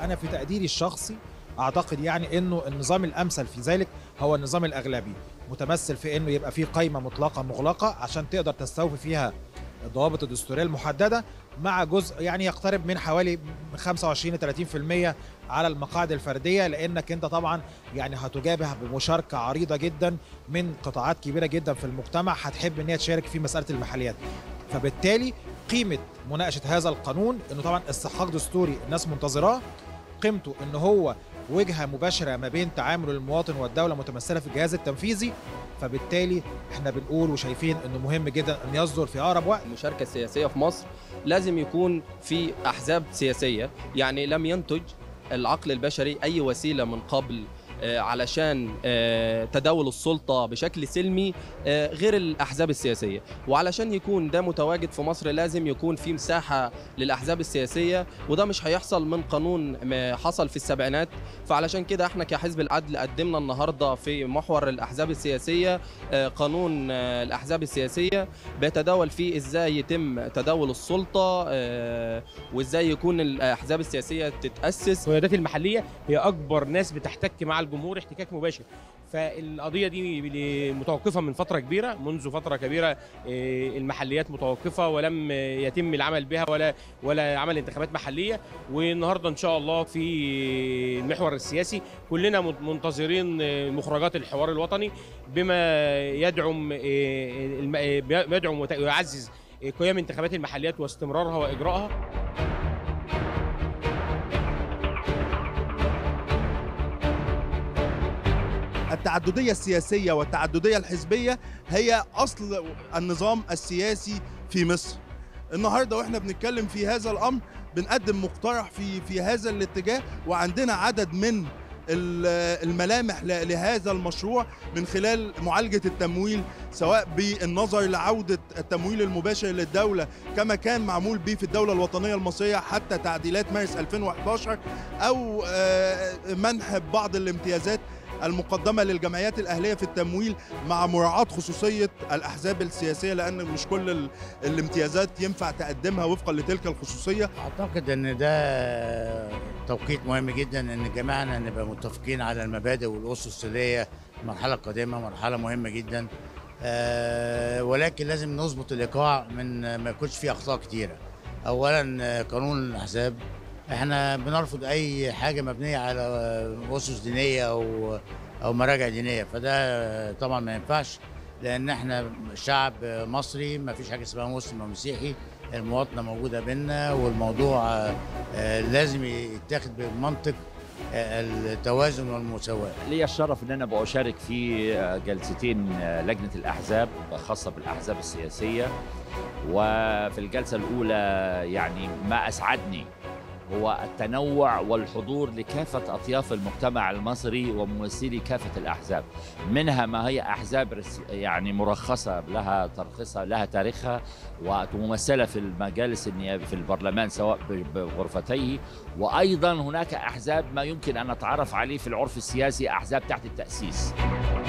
انا في تقديري الشخصي اعتقد يعني انه النظام الامثل في ذلك هو النظام الاغلبي متمثل في انه يبقى فيه قائمه مطلقه مغلقه عشان تقدر تستوفي فيها الضوابط الدستوريه المحدده مع جزء يعني يقترب من حوالي 25 ل 30% على المقاعد الفرديه لانك انت طبعا يعني هتجابه بمشاركه عريضه جدا من قطاعات كبيره جدا في المجتمع هتحب ان هي تشارك في مساله المحليات فبالتالي قيمه مناقشه هذا القانون انه طبعا استحقاق دستوري الناس منتظراه قيمته ان هو وجهه مباشره ما بين تعامل المواطن والدوله متمثله في الجهاز التنفيذي فبالتالي احنا بنقول وشايفين انه مهم جدا ان يصدر في اقرب وقت المشاركه السياسيه في مصر لازم يكون في احزاب سياسيه يعني لم ينتج العقل البشري اي وسيله من قبل آه، علشان آه، تداول السلطه بشكل سلمي آه، غير الاحزاب السياسيه وعلشان يكون ده متواجد في مصر لازم يكون في مساحه للاحزاب السياسيه وده مش هيحصل من قانون ما حصل في السبعينات فعلشان كده احنا كحزب العدل قدمنا النهارده في محور الاحزاب السياسيه قانون الاحزاب السياسيه بيتداول فيه ازاي يتم تداول السلطه وازاي يكون الاحزاب السياسيه تتاسس القيادات المحليه هي اكبر ناس بتحتك مع الجمهور احتكاك مباشر فالقضيه دي متوقفه من فتره كبيره منذ فتره كبيره المحليات متوقفه ولم يتم العمل بها ولا ولا عمل انتخابات محليه والنهارده ان شاء الله في المحور السياسي كلنا منتظرين مخرجات الحوار الوطني بما يدعم يدعم ويعزز قيام انتخابات المحليات واستمرارها واجرائها التعددية السياسية والتعددية الحزبية هي أصل النظام السياسي في مصر النهارده واحنا بنتكلم في هذا الامر بنقدم مقترح في في هذا الاتجاه وعندنا عدد من الملامح لهذا المشروع من خلال معالجة التمويل سواء بالنظر لعودة التمويل المباشر للدولة كما كان معمول به في الدولة الوطنية المصرية حتى تعديلات مارس 2011 أو منح بعض الامتيازات المقدمة للجمعيات الأهلية في التمويل مع مراعاة خصوصية الأحزاب السياسية لأن مش كل الامتيازات ينفع تقدمها وفقا لتلك الخصوصية أعتقد أن ده توقيت مهم جدا أن جميعنا نبقى متفقين على المبادئ والأسس اللي هي المرحلة القادمة مرحلة مهمة جدا أه ولكن لازم نظبط الإيقاع من ما يكونش فيه أخطاء كتيرة أولا قانون الأحزاب احنا بنرفض اي حاجه مبنيه على اسس دينيه او او مراجع دينيه فده طبعا ما ينفعش لان احنا شعب مصري ما فيش حاجه اسمها مسلم ومسيحي المواطنه موجوده بينا والموضوع لازم يتاخد بمنطق التوازن والمساواة لي الشرف أن أنا بأشارك في جلستين لجنة الأحزاب خاصة بالأحزاب السياسية وفي الجلسة الأولى يعني ما أسعدني هو التنوع والحضور لكافة أطياف المجتمع المصري وممثلي كافة الأحزاب منها ما هي أحزاب يعني مرخصة لها ترخيصها لها تاريخها وممثلة في المجالس النيابي في البرلمان سواء بغرفتيه وأيضا هناك أحزاب ما يمكن أن نتعرف عليه في العرف السياسي أحزاب تحت التأسيس